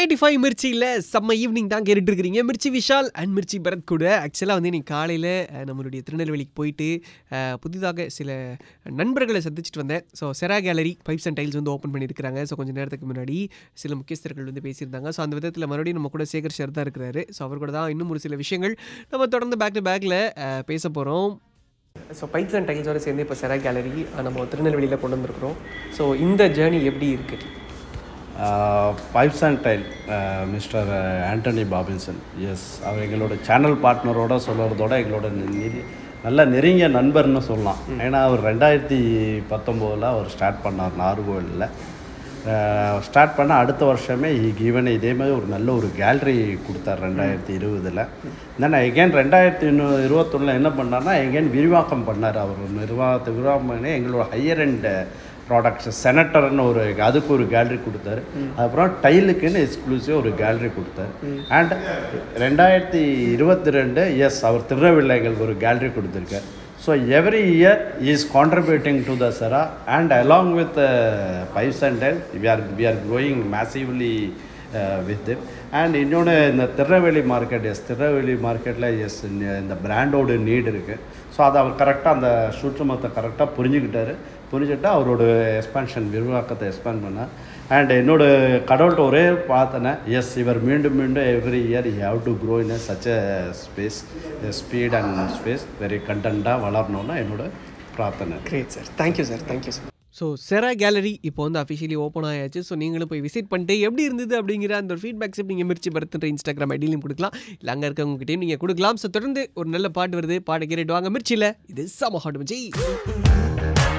ninety five மிர்ச்சியில் செம்ம evening தான் கேட்டுட்டு இருக்கிறீங்க மிர்ச்சி விஷால் அண்ட் மிர்ச்சி பரத் கூட ஆக்சுவலாக வந்து இன்னைக்கு காலையில் நம்மளுடைய திருநெல்வேலிக்கு போயிட்டு அஹ், புதிதாக சில நண்பர்களை சந்திச்சுட்டு வந்தேன் so Cera gallery pipes and tiles வந்து ஓப்பன் பண்ணியிருக்கிறாங்க ஸோ கொஞ்சம் நேரத்துக்கு முன்னாடி சில முக்கியஸ்தர்கள் வந்து பேசியிருந்தாங்க ஸோ அந்த விதத்தில் மறுபடியும் நம்ம கூட சேகர் சார் தான் இருக்கிறாரு ஸோ அவர் கூட தான் இன்னும் ஒரு சில விஷயங்கள் நம்ம தொடர்ந்து பேக் டு பேக்கில் பேச போகிறோம் ஸோ பைப்ஸ் அண்ட் டைல்ஸோட சேர்ந்து இப்போ செரா கேலரி நம்ம திருநெல்வேலியில் கொண்டு வந்திருக்கிறோம் ஸோ இந்த ஜேர்னி எப்படி இருக்குது pipes and tile mister Antony Babinson yes அவர் எங்களோட சேனல் பார்ட்னரோட சொல்கிறதோட எங்களோட நெ- நெரு- நல்ல நெருங்கிய நண்பர்னு சொல்லலாம் ஏன்னா அவர் ரெண்டாயிரத்தி பத்தொம்போதில் அவர் ஸ்டார்ட் பண்ணார் நார்கோவிலில் ஸ்டார்ட் பண்ண அடுத்த வருஷமே ஈவன் இதே மாதிரி ஒரு நல்ல ஒரு கேலரி கொடுத்தார் ரெண்டாயிரத்தி இருபதில் தென் எகேன் ரெண்டாயிரத்தி இன்னும் இருபத்தொன்னில் என்ன பண்ணார்னா எகேன் விரிவாக்கம் பண்ணார் அவர் நிர்வாகத்தை விரிவாக்கம் பண்ணி எங்களோட ஹையர் அண்ட் ப்ராடக்ட்ஸ் செனட்டர்னு ஒரு அதுக்கு ஒரு கேலரி கொடுத்தாரு அதுக்கப்புறம் டைலுக்குன்னு எக்ஸ்க்ளூசிவ் ஒரு கேலரி கொடுத்தாரு அண்ட் ரெண்டாயிரத்தி இருபத்தி ரெண்டு எஸ் அவர் திருநெல்வேலியில் எங்களுக்கு ஒரு கேலரி கொடுத்துருக்காரு so every year is contributing to the Cera and along with pipes and tile we are we are growing massively with and இன்னொன்று இந்த திருநெல்வேலி மார்க்கெட் எஸ் திருநெல்வேலி மார்க்கெட்டில் எஸ் இந்த பிராண்டோட நீடு இருக்குது ஸோ அதை அவர் கரெக்டாக அந்த சூட்சமத்தை கரெக்டாக புரிஞ்சுக்கிட்டாரு புரிஞ்சுட்டு அவரோட எக்ஸ்பான்ஷன் விரிவாக்கத்தை எக்ஸ்பேண்ட் பண்ணார் அண்ட் என்னோட கடவுள்கிட்ட ஒரே பார்த்தனே எஸ் இவர் மீண்டும் மீண்டும் every year you have to grow in such a space speed and space very கண்டென்ட்டாக வளரணும்னா என்னோட பிரார்த்தனை great sir thank you sir thank you sir so Cera gallery இப்போ வந்து அஃபிஷியலி ஓப்பன் ஆயாச்சு ஸோ நீங்களும் போய் விசிட் பண்ணிட்டு எப்படி இருந்தது அப்படிங்கிற அந்த ஒரு ஃபீட்பேக்ஸ் நீங்கள் மிர்ச்சி பரத்துன்ற இன்ஸ்டாகிராம் ஐடியிலையும் கொடுக்கலாம் இல்லை அங்கே இருக்கவங்ககிட்டயும் நீங்கள் கொடுக்கலாம் ஸோ தொடர்ந்து ஒரு நல்ல பாட்டு வருது பாட்டு கேட்டுட்டு வாங்க மிர்ச்சியில் இது சம ஹாட் மச்சி